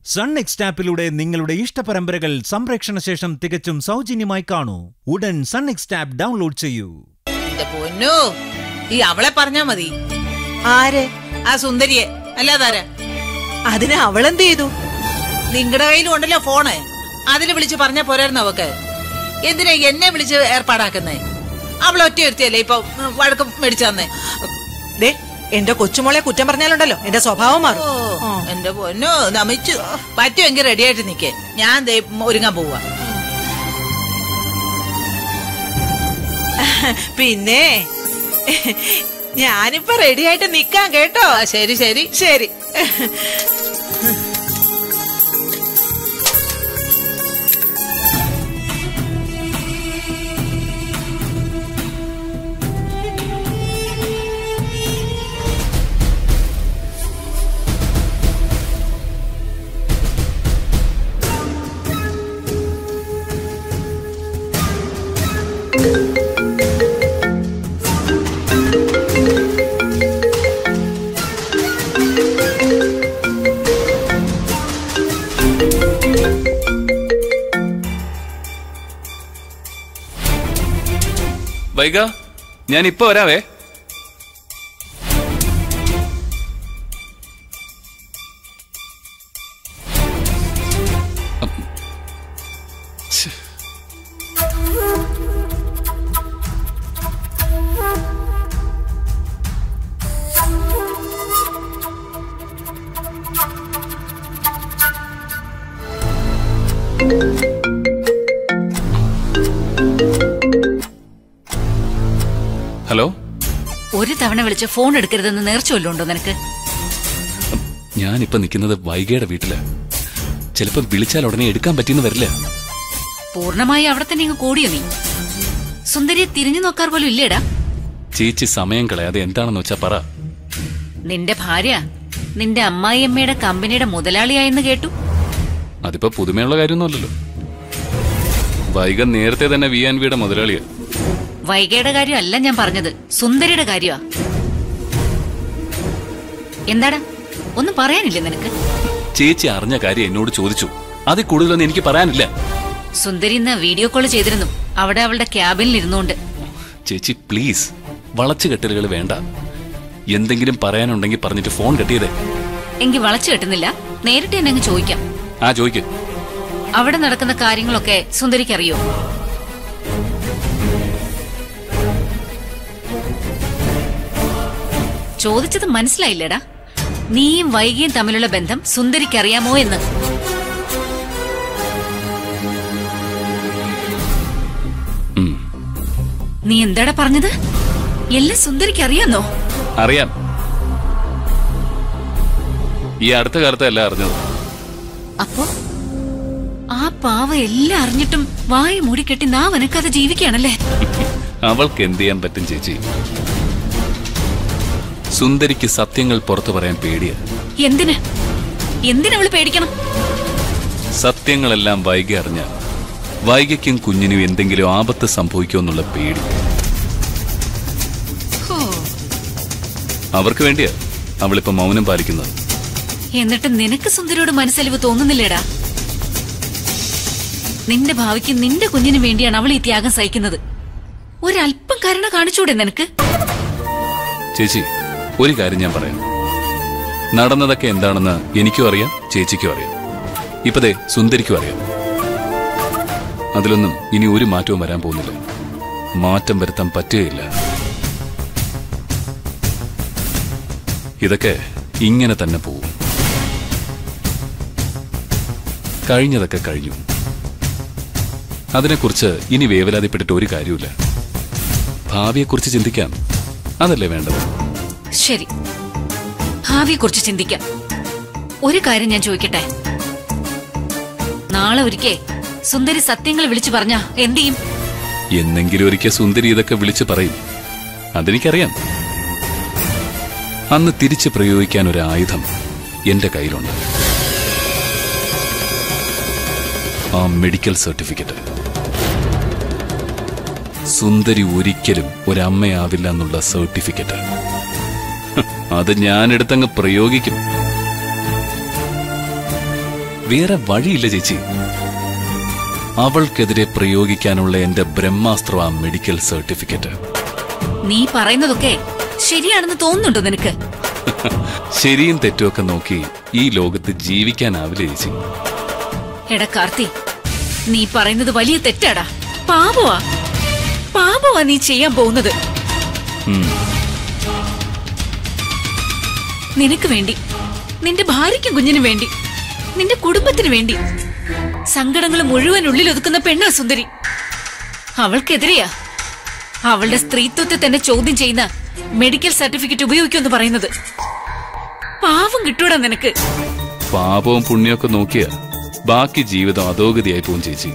Sun next ആപ്പിലൂടെ നിങ്ങളുടെ ഇഷ്ടപരമ്പരകൾ സംപ്രേക്ഷണ ശേഷം തികച്ചും സൗജന്യമായി കാണൂ ഉടൻ സൺ നെക്സ്റ്റ് ആപ്പ് ഡൗൺലോഡ് ചെയ്യൂ എന്റെ പൊന്നു ഈ അവളെ പറഞ്ഞാ മതി ആര് ആ സുന്ദരിയെ അല്ലാതാരാ അതിന് അവളെന്ത് ചെയ്തു നിങ്ങളുടെ കയ്യിലും ഉണ്ടല്ലോ ഫോണ് അതിൽ വിളിച്ച് പറഞ്ഞാ പോരായിരുന്നു അവക്ക് എന്തിനാ എന്നെ വിളിച്ച് ഏർപ്പാടാക്കുന്നേ അവൾ ഒറ്റ ഒരുത്തിയല്ലേ ഇപ്പൊ ഉം, വഴക്ക് മേടിച്ചു തന്നെ ദേ എന്റെ കൊച്ചുമോളെ കുറ്റം പറഞ്ഞാലുണ്ടല്ലോ എന്റെ സ്വഭാവം ഓ മാറും ആ. എന്റെ പൊന്നു നമിച്ചു പറ്റുമെങ്കിൽ റെഡി ആയിട്ട് നിക്കേ ഞാൻ ദേ ഒരുങ്ങാൻ പോവാ പിന്നെ ഞാനിപ്പോ റെഡി ആയിട്ട് നിക്കാം കേട്ടോ ആ, ശരി ശരി ശരി വൈക ഞാൻ ഇപ്പൊ വരാവേ അപ്പ്. ഛെ. ഹലോ ഒരു തവണ വിളിച്ച് ഫോൺ എടുക്കരുതെന്ന് നേർച്ച വല്ലതും ഉണ്ടോ നിനക്ക് ഞാനിപ്പോ നിൽക്കുന്നത് വൈകയുടെ വീട്ടില് ചിലപ്പോ വിളിച്ചാൽ ഉടനെ എടുക്കാൻ പറ്റിയെന്ന് വരില്ല പൂർണ്ണമായി അവിടെ തന്നെ ഇങ്ങ് കൂടിയോ നീ സുന്ദരിയെ തിരിഞ്ഞു നോക്കാർ പോലും ഇല്ലേടാ ചേച്ചി സമയം കളയാതെ എന്താണെന്ന് വെച്ചാ പറ നിന്റെ ഭാര്യ നിന്റെ അമ്മായിയമ്മയുടെ കമ്പനിയുടെ മുതലാളിയായെന്ന് കേട്ടു അതിപ്പോ പുതുമയുള്ള കാര്യമൊന്നുമല്ലല്ലോ വൈക നേരത്തെ തന്നെ വി ആൻ വിയുടെ മുതലാളിയാ വൈകയുടെ കാര്യമല്ല ഞാൻ പറഞ്ഞത് സുന്ദരിയുടെ കാര്യമാ എന്താടാ ഒന്നും പറയാനില്ലേ നിനക്ക് ചേച്ചി അറിഞ്ഞ കാര്യം എന്നോട് ചോദിച്ചു അതിൽ കൂടുതലൊന്നും എനിക്ക് പറയാനില്ല സുന്ദരി ഇന്ന് വീഡിയോ കോൾ ചെയ്തിരുന്നു അവിടെ അവളുടെ ക്യാബിനിൽ ഇരുന്നുകൊണ്ട് ചേച്ചി പ്ലീസ് വളച്ചു കെട്ടലുകൾ വേണ്ട എന്തെങ്കിലും പറയാനുണ്ടെങ്കിൽ പറഞ്ഞിട്ട് ഫോൺ കെട്ടിയതേ എങ്കിൽ വളച്ചു കെട്ടുന്നില്ല നേരിട്ട് തന്നെ അങ്ങ് ചോദിക്കാം ആ ചോദിക്ക് അവിടെ നടക്കുന്ന കാര്യങ്ങളൊക്കെ സുന്ദരിക്ക് അറിയോ ചോദിച്ചത് മനസ്സിലായില്ലടാ നീയും വൈകിയും തമ്മിലുള്ള ബന്ധം സുന്ദരിക്ക് അറിയാമോ എന്ന് ഉം, നീ എന്താടാ പറഞ്ഞത് എല്ലാം സുന്ദരിക്ക് അറിയാന്നോ അറിയാം ഈ അടുത്ത കാലത്ത് എല്ലാം അറിഞ്ഞത് അപ്പോ ആ പാവ എല്ലാം അറിഞ്ഞിട്ടും വായ മൂടിക്കെട്ടി നാ വനക്കാതെ ജീവിക്കുകയാണല്ലേ അവൾക്ക് എന്ത് ചെയ്യാൻ പറ്റും ചേച്ചി സുന്ദരിക്ക് സത്യങ്ങൾ പുറത്തു പറയാൻ പേടിയാ എന്തിന് എന്തിനവള് പേടിക്കണം സത്യങ്ങളെല്ലാം വൈകി അറിഞ്ഞ വൈകയ്ക്കും കുഞ്ഞിനും എന്തെങ്കിലും ആപത്ത് സംഭവിക്കുമെന്നുള്ള പേടി ഹോ, അവർക്ക് വേണ്ടിയാ അവളിപ്പോ മൗനം പാലിക്കുന്നത് എന്നിട്ട് നിനക്ക് സുന്ദരിയോട് മനസ്സലിവ് തോന്നുന്നില്ലേടാ നിന്റെ ഭാവിക്ക് നിന്റെ കുഞ്ഞിന് വേണ്ടിയാണ് അവൾ ഈ ത്യാഗം സഹിക്കുന്നത് ഒരല്പം കരുണ കാണിച്ചൂടെ നിനക്ക് ചേച്ചി ഒരു കാര്യം ഞാൻ പറയാം നടന്നതൊക്കെ എന്താണെന്ന് എനിക്കും അറിയാം ചേച്ചിക്കും അറിയാം ഇപ്പതേ സുന്ദരിക്കും അറിയാം അതിലൊന്നും ഇനി ഒരു മാറ്റവും വരാൻ പോകുന്നില്ല മാറ്റം വരുത്താൻ പറ്റുകയില്ല ഇതൊക്കെ ഇങ്ങനെ തന്നെ പോവും കഴിഞ്ഞതൊക്കെ കഴിഞ്ഞു അതിനെക്കുറിച്ച് ഇനി വേവലാതിപ്പെട്ടിട്ട് ഒരു കാര്യമില്ല ഭാവിയെക്കുറിച്ച് ചിന്തിക്കാം അതല്ലേ വേണ്ടത് ശരി ഭാവിയെ കുറിച്ച് ചിന്തിക്കാം ഒരു കാര്യം ഞാൻ ചോദിക്കട്ടെ നാളെ ഒരിക്കേ സുന്ദരി സത്യങ്ങൾ വിളിച്ചു പറഞ്ഞ എന്ത് ചെയ്യും എന്നെങ്കിലും ഒരിക്കൽ സുന്ദരി ഇതൊക്കെ വിളിച്ചു പറയും അതെനിക്കറിയാം അന്ന് തിരിച്ചു പ്രയോഗിക്കാൻ ഒരു ആയുധം എന്റെ കയ്യിലുണ്ട് ആ മെഡിക്കൽ സർട്ടിഫിക്കറ്റ് സുന്ദരി ഒരിക്കലും ഒരമ്മയാവില്ല എന്നുള്ള സർട്ടിഫിക്കറ്റ് ഹ്, അത് ഞാനെടുത്തങ്ങ് പ്രയോഗിക്കും വേറെ വഴിയില്ല ചേച്ചി അവൾക്കെതിരെ പ്രയോഗിക്കാനുള്ള എന്റെ ബ്രഹ്മാസ്ത്ര മെഡിക്കൽ സർട്ടിഫിക്കറ്റ് നീ പറയുന്നതൊക്കെ ശരിയാണെന്ന് തോന്നുന്നുണ്ടോ നിനക്ക് ശരിയും തെറ്റുമൊക്കെ നോക്കി ഈ ലോകത്ത് ജീവിക്കാനാവില്ല ചേച്ചി എടാ കാർത്തി നീ പറയുന്നത് വലിയ തെറ്റാടാ പാപമാ പാപമാ നീ ചെയ്യാൻ പോകുന്നത് ഉം. നിനക്ക് വേണ്ടി നിന്റെ ഭാര്യയ്ക്കും കുഞ്ഞിനും വേണ്ടി നിന്റെ കുടുംബത്തിന് വേണ്ടി സങ്കടങ്ങൾ മുഴുവൻ ഉള്ളിൽ ഒതുക്കുന്ന പെണ്ണാ സുന്ദരി അവൾക്കെതിരെയാ അവളുടെ സ്ത്രീത്വത്തെ തന്നെ ചോദ്യം ചെയ്യുന്ന മെഡിക്കൽ സർട്ടിഫിക്കറ്റ് ഉപയോഗിക്കുമെന്ന് പറയുന്നത് പാവം കിട്ടൂടാ നിനക്ക് പാപവും പുണ്യമൊക്കെ നോക്കിയ ബാക്കി ജീവിതം അധോഗതിയായി പോകും ചേച്ചി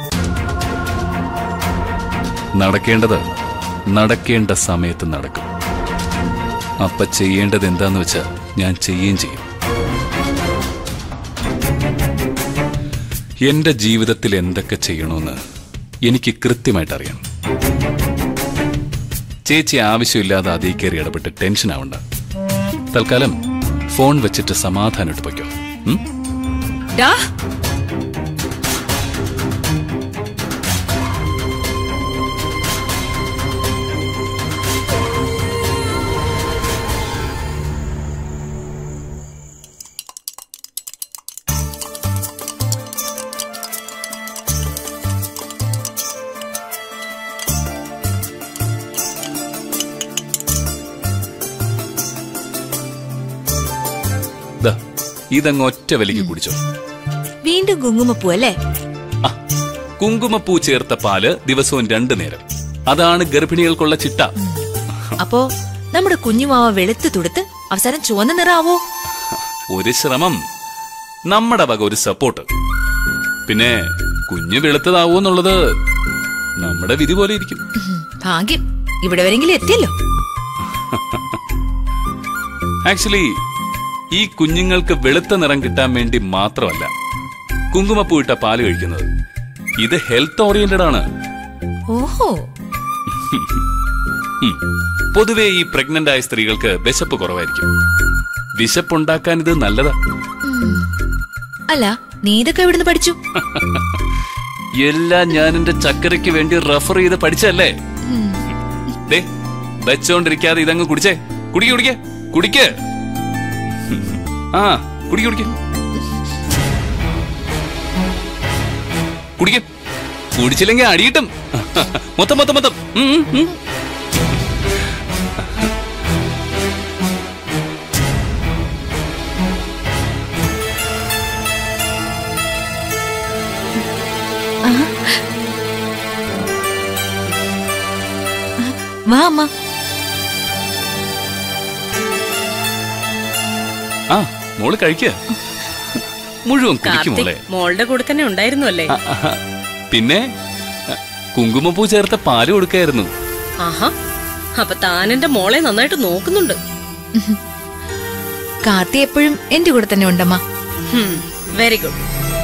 നടക്കേണ്ടത് നടക്കേണ്ട സമയത്ത് നടക്കും അപ്പ ചെയ്യേണ്ടത് എന്താന്ന് വെച്ചാ ഞാൻ ചെയ്യുകയും ചെയ്യും എന്റെ ജീവിതത്തിൽ എന്തൊക്കെ ചെയ്യണമെന്ന് എനിക്ക് കൃത്യമായിട്ട് അറിയാം ചേച്ചി ആവശ്യമില്ലാതെ അതേ കയറി ഇടപെട്ട് ടെൻഷൻ ആവണ്ട തൽക്കാലം ഫോൺ വെച്ചിട്ട് സമാധാനമായിട്ട് പൊയ്ക്കോ ഉം? ഡാ ദാ, ഇതങ്ങ് ഒറ്റ വലിക്ക് കുടിച്ചോ വീണ്ടും കുങ്കുമപ്പൂ അല്ലേ ആ, കുങ്കുമപ്പൂ ചേർത്ത പാല് ദിവസവും രണ്ടു നേരം അതാണ് ഗർഭിണികൾക്കുള്ള ചിട്ട അപ്പോ നമ്മുടെ കുഞ്ഞുമാവ വെളുത്ത് തുടുത്ത് അവസാനം ചുവന്ന നിറാവോ ഒരു ശ്രമം നമ്മുടെ വക ഒരു സപ്പോർട്ട് പിന്നെ കുഞ്ഞ് വെളുത്തതാവൂന്നുള്ളത് നമ്മുടെ വിധി പോലെ ഇരിക്കും ഭാഗ്യം ഇവിടെ വരെങ്കിലും എത്തിയല്ലോ ആക്ച്വലി ഈ കുഞ്ഞുങ്ങൾക്ക് വെളുത്ത നിറം കിട്ടാൻ വേണ്ടി മാത്രമല്ല കുങ്കുമപ്പൂ ഇട്ട പാല് കഴിക്കുന്നത് ഇത് ഹെൽത്ത് ഓറിയന്റഡ് ആണ് ഓഹോ ഉം. പൊതുവെ ഈ പ്രഗ്നന്റ് ആയ സ്ത്രീകൾക്ക് വിശപ്പ് കുറവായിരിക്കും വിശപ്പുണ്ടാക്കാൻ ഇത് നല്ലതാ അല്ല നീ ഇതൊക്കെ എവിടുന്ന് പഠിച്ചു എല്ലാം ഞാൻ എന്റെ ചക്കരയ്ക്ക് വേണ്ടി റെഫർ ചെയ്ത് പഠിച്ചല്ലേ ദേ വെച്ചോണ്ടിരിക്കാതെ ഇതങ്ങ് കുടിച്ചേ കുടിക്ക കുടിക്ക കുടിക്ക് ആ കുടിക്ക കുടിക്ക കുടിക്ക കുടിച്ചില്ലെങ്കിൽ അടിയിട്ടും മൊത്തം മൊത്തം മൊത്തം ഉം, ഉം, ഉം. വാ അമ്മ ആ മോള് കഴിക്ക മുഴുവൻ കുടിക്കും മോളെ കാർത്തിക് മോളുടെ കൂടെ തന്നെ ഉണ്ടായിരുന്നു അല്ലേ ആ, ആ, പിന്നെ ആ, കുങ്കുമപ്പൂ ചേർത്ത പാല് കൊടുക്കായിരുന്നു ആഹാ അപ്പൊ താൻ എന്റെ മോളെ നന്നായിട്ട് നോക്കുന്നുണ്ട് കാർത്തി എപ്പോഴും എന്റെ കൂടെ തന്നെ ഉണ്ടമ്മ വെരി ഗുഡ്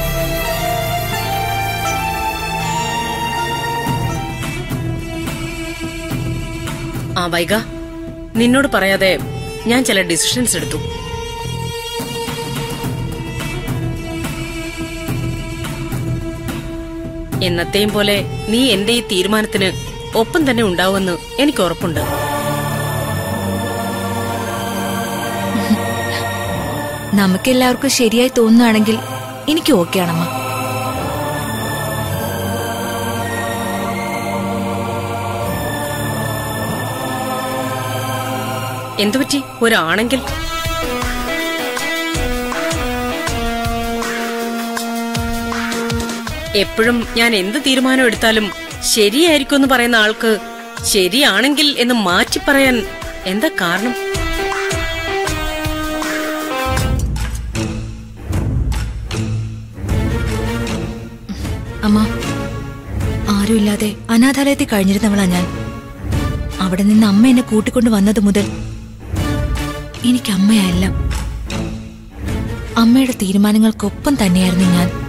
ആ വൈക നിന്നോട് പറയാതെ ഞാൻ ചില ഡിസിഷൻസ് എടുത്തു എന്നത്തെയും പോലെ നീ എന്റെ ഈ തീരുമാനത്തിന് ഒപ്പം തന്നെ ഉണ്ടാവുമെന്ന് എനിക്ക് ഉറപ്പുണ്ട് നമുക്കെല്ലാവർക്കും ശരിയായി തോന്നുകയാണെങ്കിൽ എനിക്ക് ഓക്കെ ആണമ്മ എന്തുപറ്റി ഒരാണെങ്കിൽ എപ്പോഴും ഞാൻ എന്ത് തീരുമാനം എടുത്താലും ശരിയായിരിക്കും എന്ന് പറയുന്ന ആൾക്ക് ശരിയാണെങ്കിൽ എന്ന് മാറ്റി പറയാൻ എന്താ കാരണം അമ്മ ആരുമില്ലാതെ അനാഥാലയത്തിൽ കഴിഞ്ഞിരുന്നവളാ ഞാൻ അവിടെ നിന്ന് അമ്മ എന്നെ കൂട്ടിക്കൊണ്ട് വന്നത് മുതൽ എനിക്ക് അമ്മയല്ല അമ്മയുടെ തീരുമാനങ്ങൾക്കൊപ്പം തന്നെയായിരുന്നു ഞാൻ